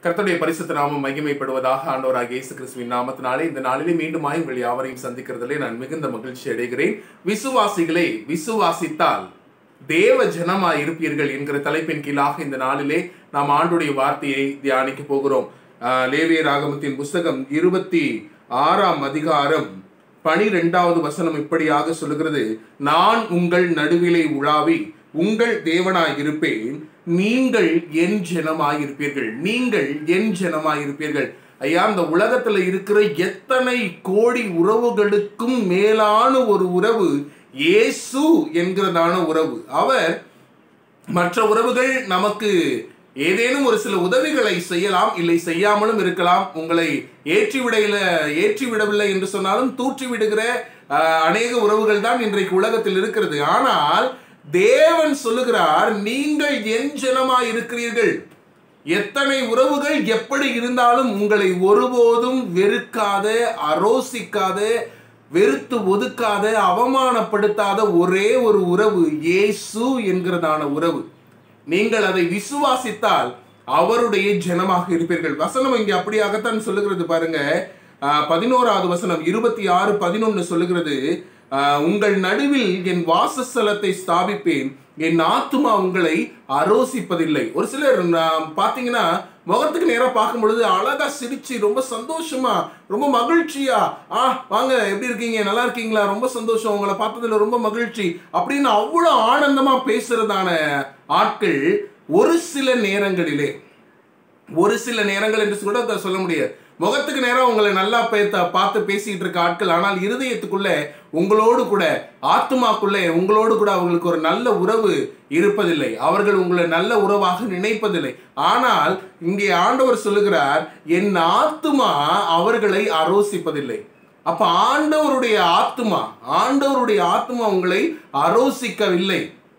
கர்த்தருடைய பரிசுத்த நாமம் மகிமைப்படுவதாக ஆண்டவராக இயேசு கிறிஸ்துவின் நாமத்தினாலே இந்த நாளிலே மீண்டுமாய் உங்கள் யாவரையும் சந்திக்கிறதிலே நான் மிகுந்த மகிழ்ச்சி அடைகிறேன் விசுவாசிகளே விசுவாசித்தால் தேவ ஜனமாய் இருப்பீர்கள் என்கிற தலைப்பின் கீழாக இந்த நாளிலே நாம் ஆண்டுடைய வார்த்தையை தியானிக்க போகிறோம் ஆஹ் லேவிய ராகமத்தின் புஸ்தகம் இருபத்தி ஆறாம் அதிகாரம் பனிரெண்டாவது வசனம் இப்படியாக சொல்லுகிறது நான் உங்கள் நடுவிலே உலாவி உங்கள் தேவனாய் இருப்பேன் நீங்கள் என் ஜனமாய் இருப்பீர்கள் நீங்கள் என் ஜனமாய் இருப்பீர்கள் ஐயா இந்த உலகத்துல இருக்கிற எத்தனை கோடி உறவுகளுக்கும் மேலான ஒரு உறவு இயேசு என்கிறதான உறவு அவர் மற்ற உறவுகள் நமக்கு ஏதேனும் ஒரு சில உதவிகளை செய்யலாம் இல்லை செய்யாமலும் இருக்கலாம் உங்களை ஏற்றி விடையில ஏற்றி விடவில்லை என்று சொன்னாலும் தூற்றி விடுகிற ஆஹ், அநேக உறவுகள் தான் இன்றைக்கு உலகத்தில் இருக்கிறது ஆனால் தேவன் சொல்லுகிறார் நீங்கள் என் ஜனமாய் இருக்கிறீர்கள் எத்தனை உறவுகள் எப்படி இருந்தாலும் உங்களை ஒருபோதும் வெறுக்காத அரோசிக்காத வெறுத்து ஒதுக்காத அவமானப்படுத்தாத ஒரே ஒரு உறவு இயேசு என்கிறதான உறவு நீங்கள் அதை விசுவாசித்தால் அவருடைய ஜனமாக இருப்பீர்கள் வசனம் இங்கே அப்படியாகத்தான் சொல்லுகிறது பாருங்க ஆஹ், பதினோராவது வசனம் இருபத்தி ஆறு பதினொன்னு சொல்லுகிறது ஆஹ், உங்கள் நடுவில் என் வாசஸ்தலத்தை ஸ்தாபிப்பேன் என் ஆத்துமா உங்களை அரோசிப்பதில்லை ஒரு சிலர் நான் பார்த்தீங்கன்னா முகத்துக்கு நேரா பார்க்கும் பொழுது அழகா சிரிச்சு ரொம்ப சந்தோஷமா ரொம்ப மகிழ்ச்சியா ஆ வாங்க எப்படி இருக்கீங்க நல்லா இருக்கீங்களா ரொம்ப சந்தோஷம் உங்களை பார்த்ததுல ரொம்ப மகிழ்ச்சி அப்படின்னு அவ்வளவு ஆனந்தமா பேசுறதான ஆட்கள் ஒரு சில நேரங்களிலே ஒரு சில நேரங்கள் என்று கூட அதை சொல்ல முடியாது முகத்துக்கு நேரம் உங்களை நல்லா பேத்த பார்த்து பேசிட்டு இருக்க ஆட்கள் ஆனால் இருதயத்துக்குள்ள உங்களோடு கூட ஆத்துமாக்குள்ளே உங்களோடு கூட அவங்களுக்கு ஒரு நல்ல உறவு இருப்பதில்லை அவர்கள் உங்களை நல்ல உறவாக நினைப்பதில்லை ஆனால் இங்கே ஆண்டவர் சொல்லுகிறார் என் ஆத்துமா அவர்களை அரோசிப்பதில்லை அப்ப ஆண்டவருடைய ஆத்துமா ஆண்டவருடைய ஆத்துமா உங்களை அரோசிக்கவில்லை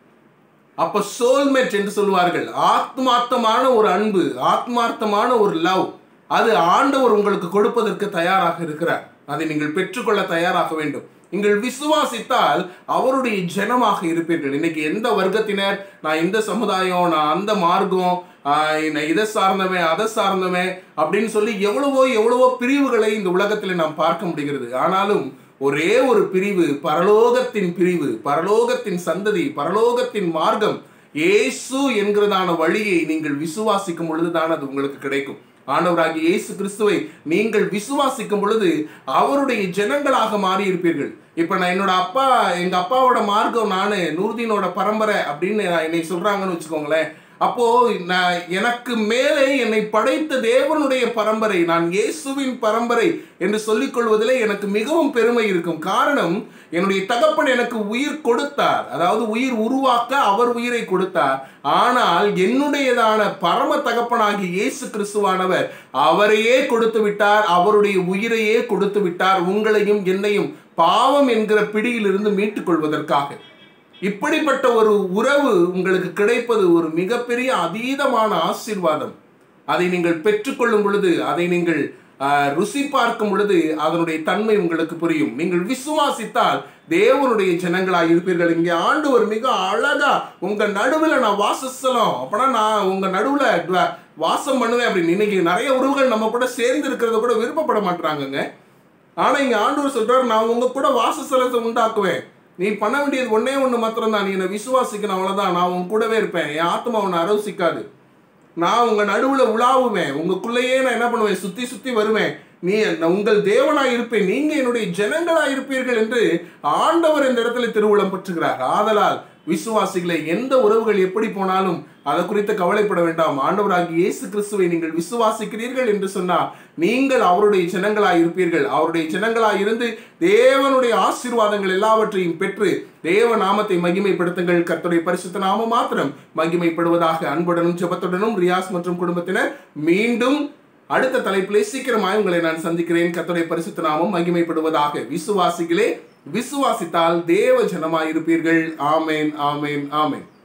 அப்ப சோல்மேட் என்று சொல்வார்கள் ஆத்மார்த்தமான ஒரு அன்பு ஆத்மார்த்தமான ஒரு லவ் அது ஆண்டவர் உங்களுக்கு கொடுப்பதற்கு தயாராக இருக்கிறார் அதை நீங்கள் பெற்றுக்கொள்ள தயாராக வேண்டும் நீங்கள் விசுவாசித்தால் அவருடைய ஜனமாக இருப்பீர்கள் இன்னைக்கு எந்த வர்க்கத்தினர் நான் இந்த சமுதாயம் நான் அந்த மார்க்கம் ஆஹ், நான் இதை சார்ந்தவன் அதை சார்ந்தவன் அப்படின்னு சொல்லி எவ்வளவோ எவ்வளவோ பிரிவுகளை இந்த உலகத்தில் நாம் பார்க்க முடிகிறது ஆனாலும் ஒரே ஒரு பிரிவு பரலோகத்தின் பிரிவு பரலோகத்தின் சந்ததி பரலோகத்தின் மார்க்கம் இயேசு என்கிறதான வழியை நீங்கள் விசுவாசிக்கும் பொழுதுதான் அது உங்களுக்கு கிடைக்கும் ஆண்டவராகிய இயேசு கிறிஸ்துவை நீங்கள் விசுவாசிக்கும் பொழுது அவருடைய ஜனங்களாக மாறி இருப்பீர்கள் இப்ப நான் என்னோட அப்பா எங்க அப்பாவோட மார்க்கம் நானு நூர்தீனோட பரம்பரை அப்படின்னு என்னை சொல்றாங்கன்னு வச்சுக்கோங்களேன் அப்போ நான் எனக்கு மேலே என்னை படைத்த தேவனுடைய பரம்பரை நான் இயேசுவின் பரம்பரை என்று சொல்லிக் கொள்வதிலே எனக்கு மிகவும் பெருமை இருக்கும் காரணம் என்னுடைய தகப்பன் எனக்கு உயிர் கொடுத்தார் அதாவது உயிர் உருவாக்க அவர் உயிரை கொடுத்தார் ஆனால் என்னுடையதான பரம தகப்பனாகிய இயேசு கிறிஸ்துவானவர் அவரையே கொடுத்து விட்டார் அவருடைய உயிரையே கொடுத்து விட்டார் உங்களையும் என்னையும் பாவம் என்கிற பிடியிலிருந்து மீட்டுக் கொள்வதற்காக இப்படிப்பட்ட ஒரு உறவு உங்களுக்கு கிடைப்பது ஒரு மிகப்பெரிய அதீதமான ஆசீர்வாதம் அதை நீங்கள் பெற்றுக்கொள்ளும் பொழுது அதை நீங்கள் ஆஹ், ருசி பார்க்கும் பொழுது அதனுடைய தன்மை உங்களுக்கு புரியும் நீங்கள் விசுவாசித்தால் தேவனுடைய ஜனங்களாக இருப்பீர்கள் இங்கே ஆண்டவர் மிக அழகா உங்க நடுவில் நான் வாசஸ்தலம் அப்பனா நான் உங்க நடுவில் டுவ- வாசம் பண்ணுவேன் அப்படின்னு இன்னைக்கு நிறைய உறவுகள் நம்ம கூட சேர்ந்து இருக்கிறத கூட விருப்பப்பட மாட்டாங்கங்க ஆனா இங்க ஆண்டவர் சொல்றாரு நான் உங்க கூட வாசஸ்தலத்தை உண்டாக்குவேன் நீ பண்ண வேண்டியது ஒண்ணே ஒண்ணு மாத்திரம் தான் நீ என்னை விசுவாசிக்கணும் அவ்வளவுதான் நான் உன் கூடவே இருப்பேன் என் ஆத்மா உன்னை அரோசிக்காது நான் உங்க நடுவுல உலாவுவேன் உங்களுக்குள்ளேயே நான் என்ன பண்ணுவேன் சுத்தி சுத்தி வருவேன் நீ உங்கள் தேவனாய் இருப்பேன் நீங்க என்னுடைய ஜனங்களாய் இருப்பீர்கள் என்று ஆண்டவர் இந்த இடத்துல திருவுளம் பெற்றுகிறார் ஆதலால் விசுவாசிகளை எந்த உறவுகள் எப்படி போனாலும் அதை குறித்து கவலைப்பட வேண்டாம் ஆண்டவராகிய இயேசு கிறிஸ்துவை நீங்கள் விசுவாசிக்கிறீர்கள் என்று சொன்னால் நீங்கள் அவருடைய ஜனங்களாய் இருப்பீர்கள் அவருடைய ஜனங்களாய் இருந்து தேவனுடைய ஆசீர்வாதங்கள் எல்லாவற்றையும் பெற்று தேவ நாமத்தை மகிமைப்படுத்துங்கள் கர்த்தருடைய பரிசுத்த நாமம் மாத்திரம் மகிமைப்படுவதாக அன்புடனும் ஜெபத்துடனும் ரியாஸ் மற்றும் குடும்பத்தினர் மீண்டும் அடுத்த தலைப்பிலே சீக்கிரமாய் உங்களை நான் சந்திக்கிறேன் கர்த்தருடைய பரிசுத்த நாமம் மகிமைப்படுவதாக விசுவாசிகளே விசுவாசித்தால் தேவ ஜனமாய் இருப்பீர்கள் ஆமேன் ஆமேன் ஆமேன்